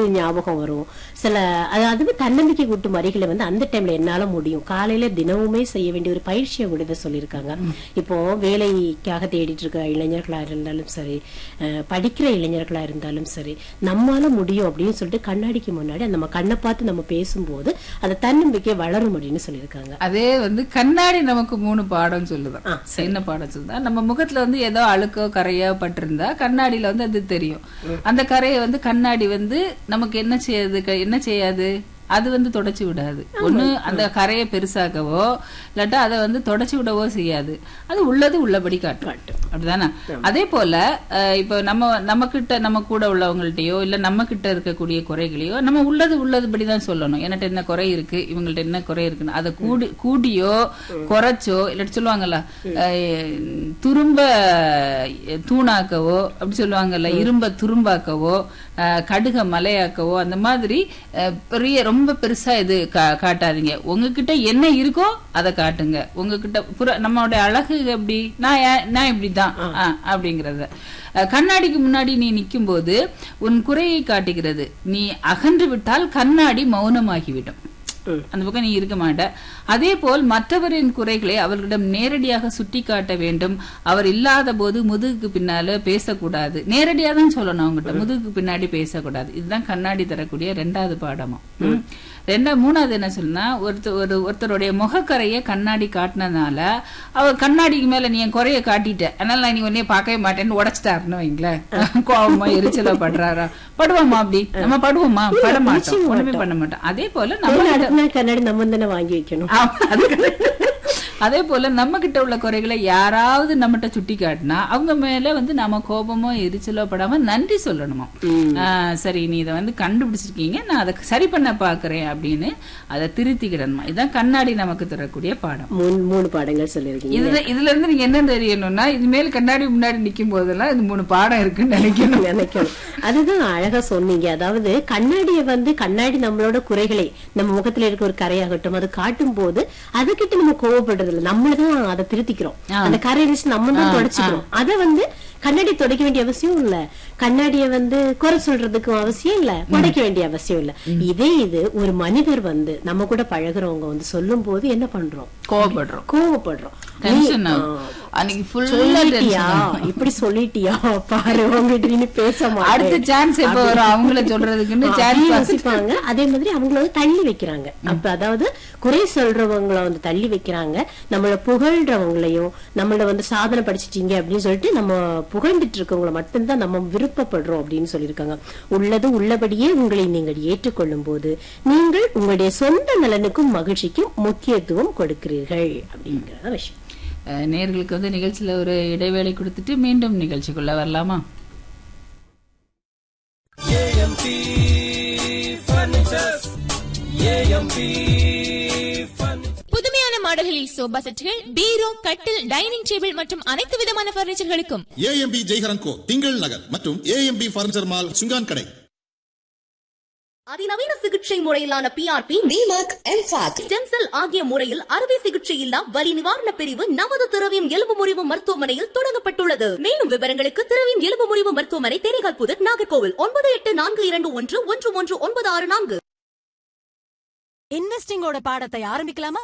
ஞாபகம் வரும் சில அதாவது தன்னம்பிக்கை கூட்டும் வரிகளை வந்து அந்த டைம்ல என்னால முடியும் காலையில தினமுமே செய்ய வேண்டிய ஒரு பயிற்சியை கூட இதை சொல்லியிருக்காங்க இப்போ வேலைக்காக தேடிட்டு இருக்க இளைஞர்களா இருந்தாலும் சரி அஹ், படிக்கிற இளைஞர்களா இருந்தாலும் சரி நம்மால முடியும் அப்படின்னு சொல்லிட்டு கண்ணாடிக்கு முன்னாடி நம்ம கண்ணை பார்த்து நம்ம பேசும்போது அந்த தன்னம்பிக்கை வளரும் அப்படின்னு சொல்லியிருக்காங்க அதே வந்து கண்ணாடி நமக்கு மூணு பாடம் சொல்லுதான் என்ன பாடம் சொல்லுதா நம்ம முகத்துல வந்து ஏதோ அழுக்கோ கரையோ பட்டிருந்தா கண்ணாடியில வந்து அது தெரியும் அந்த கரையை வந்து கண்ணாடி வந்து நமக்கு என்ன செய்யாது க- என்ன செய்யாது அது வந்து தொடச்சு விடாது ஒண்ணு அந்த கரையை பெருசாக்கவோ இல்லாட்டா அதை வந்து தொடச்சு விடவோ செய்யாது அது உள்ளது உள்ளபடி காட்டும் அப்படிதானே அதே போல அஹ், இப்போ நம்ம நம்ம கிட்ட நம்ம கூட உள்ளவங்கள்ட்டயோ இல்ல நம்ம கிட்ட இருக்கக்கூடிய குறைகளையோ நம்ம உள்ளது உள்ளதுபடி தான் சொல்லணும் என்கிட்ட என்ன குறை இருக்கு இவங்கள்ட்ட என்ன குறை இருக்குன்னு அதை கூடி கூடியோ குறைச்சோ இல்லாட்டி சொல்லுவாங்கல்ல அஹ், துரும்ப அஹ், தூணாக்கவோ அப்படி சொல்லுவாங்கல்ல இரும்ப துரும்பாக்கவோ அஹ், கடுக மலையாக்கவோ அந்த மாதிரி அஹ், பெரிய ரொம்ப பெருசா இது கா- காட்டாதீங்க உங்ககிட்ட என்ன இருக்கோ அதை காட்டுங்க உங்ககிட்ட புற நம்மளுடைய அழகு எப்படி நான் ஏன்- நான் இப்படிதான் ஆ, அப்படிங்கறத அஹ், கண்ணாடிக்கு முன்னாடி நீ நிக்கும்போது உன் குறையை காட்டுகிறது நீ அகன்று விட்டால் கண்ணாடி மௌனமாகிவிடும் அந்த பக்கம் நீ இருக்க மாட்ட அதே போல் மற்றவரின் குறைகளை அவர்களிடம் நேரடியாக சுட்டி காட்ட வேண்டும் அவர் இல்லாத போது முதுகுக்கு பின்னால பேசக்கூடாது நேரடியா தான் சொல்லணும் அவங்ககிட்ட முதுகுக்கு பின்னாடி பேசக்கூடாது இதுதான் கண்ணாடி தரக்கூடிய ரெண்டாவது பாடமா ம். ரெண்டா மூணாவது என்ன சொல்லுனா ஒருத்தர் ஒரு ஒருத்தருடைய முகக்கரையை கண்ணாடி காட்டினதுனால அவர் கண்ணாடிக்கு மேல நீ என் குறைய காட்டிட்ட அதனால நான் நீ உன்னைய பார்க்கவே மாட்டேன்னு உடைச்சிட்டாருன்னு வைங்களேன் கோவமா எரிச்சலா படுறாரா படுவோமா அப்படி நம்ம படுவோமா பட மாட்டோம் ஒண்ணுமே பண்ண மாட்டோம் அதே போல நம்ம ஏன்னா அடுத்த நாள் கண்ணாடி நம்ம தானே வாங்கி வைக்கணும் ஆமா, அது correct. அதே போல நம்ம கிட்ட உள்ள குறைகளை யாராவது நம்மகிட்ட சுட்டி காட்டினா அவங்க மேல வந்து நம்ம கோபமோ எரிச்சலோ படாம நன்றி சொல்லணுமா ஆஹ் சரி நீ இதை வந்து கண்டுபிடிச்சிருக்கீங்க நான் அதை சரி பண்ண பாக்குறேன் அப்படின்னு அதை திருத்திக்கிடணுமா இதுதான் கண்ணாடி நமக்கு தரக்கூடிய பாடம் மூணு மூணு பாடங்கள் சொல்லியிருக்கீங்க இதுல இதுல இருந்து நீங்க என்ன தெரியணும்னா இனிமேல் கண்ணாடி முன்னாடி நிக்கும் போதெல்லாம் இது மூணு பாடம் இருக்குன்னு நினைக்கணும் நினைக்கணும் அதுதான் அழகா சொன்னீங்க அதாவது கண்ணாடிய வந்து கண்ணாடி நம்மளோட குறைகளை நம்ம முகத்துல இருக்க ஒரு கரையாகட்டும் அது காட்டும் போது அதுகிட்ட நம்ம கோவப்படுறது இல்ல நம்மளதான் அதை திருத்திக்கிறோம் அந்த கரை வச்சு நம்ம தான் தொடச்சுக்கிறோம் அதை வந்து கண்ணாடி துடைக்க வேண்டிய அவசியம் இல்ல கண்ணாடிய வந்து குறை சொல்றதுக்கும் அவசியம் இல்ல உடைக்க வேண்டிய அவசியம் இல்ல இதே இது ஒரு மனிதர் வந்து நம்ம கூட பழகுறவங்க வந்து சொல்லும் போது என்ன பண்றோம் கோவப்படுறோம் கோவப்படுறோம் டென்ஷன் ஆகும் அன்னைக்கு ஃபுல்லா சொல்லிட்டியா இப்படி சொல்லிட்டியா பாரு உங்ககிட்ட நீ பேச மாட்டேன் அடுத்த சான்ஸ் எப்ப வரும் அவங்கள சொல்றதுக்குன்னு அப்படின்னு சான்ஸ் யோசிப்பாங்க அதே மாதிரி அவங்கள வந்து தள்ளி வைக்கிறாங்க அப்ப அதாவது குறை சொல்றவங்கள வந்து தள்ளி வைக்கிறாங்க நம்மள புகழ்றவங்களையும் நம்மள வந்து சாதனை படிச்சிட்டீங்க அப்படின்னு சொல்லிட்டு நம்ம புகழ்ந்துட்டு இருக்கவங்கள மட்டும்தான் நம்ம விருப்பப்படுறோம் அப்படின்னு சொல்லியிருக்காங்க உள்ளது உள்ளபடியே உங்களை நீங்கள் ஏற்றுக்கொள்ளும் போது நீங்கள் உங்களுடைய சொந்த நலனுக்கும் மகிழ்ச்சிக்கும் முக்கியத்துவம் கொடுக்கிறீர்கள் அப்படிங்கிற விஷயம் அஹ் நேர்களுக்கு வந்து நிகழ்ச்சியில ஒரு இடைவேளை கொடுத்துட்டு மீண்டும் நிகழ்ச்சிக்குள்ள வரலாமா புதுமையான மாடல்களில் சோபா செட்டுகள் பீரோ கட்டில் டைனிங் டேபிள் மற்றும் அனைத்து விதமான பர்னிச்சர்களுக்கும் ஏஎம்பி ஜெய்ஹரன் கோ திங்கள் நகர் மற்றும் ஏஎம்பி பர்னிச்சர் மால் சுங்கான் கடை அதிநவீன சிகிச்சை முறையிலான பிஆர்பி டிமாக் எம்பாக் ஸ்டெம் செல் ஆகிய முறையில் அறுவை சிகிச்சை இல்லா வலி நிவாரண பிரிவு நமது திரவியம் எலும்பு முறிவு மருத்துவமனையில் தொடங்கப்பட்டுள்ளது மேலும் விவரங்களுக்கு திரவியம் எலும்பு முறிவு மருத்துவமனை தேனிகால் புதர் நாகர்கோவில் ஒன்பது எட்டு நான்கு இரண்டு ஒன்று ஒன்று ஒன்று ஒன்பது ஆறு நான்கு இன்வெஸ்டிங்கோட பாடத்தை ஆரம்பிக்கலாமா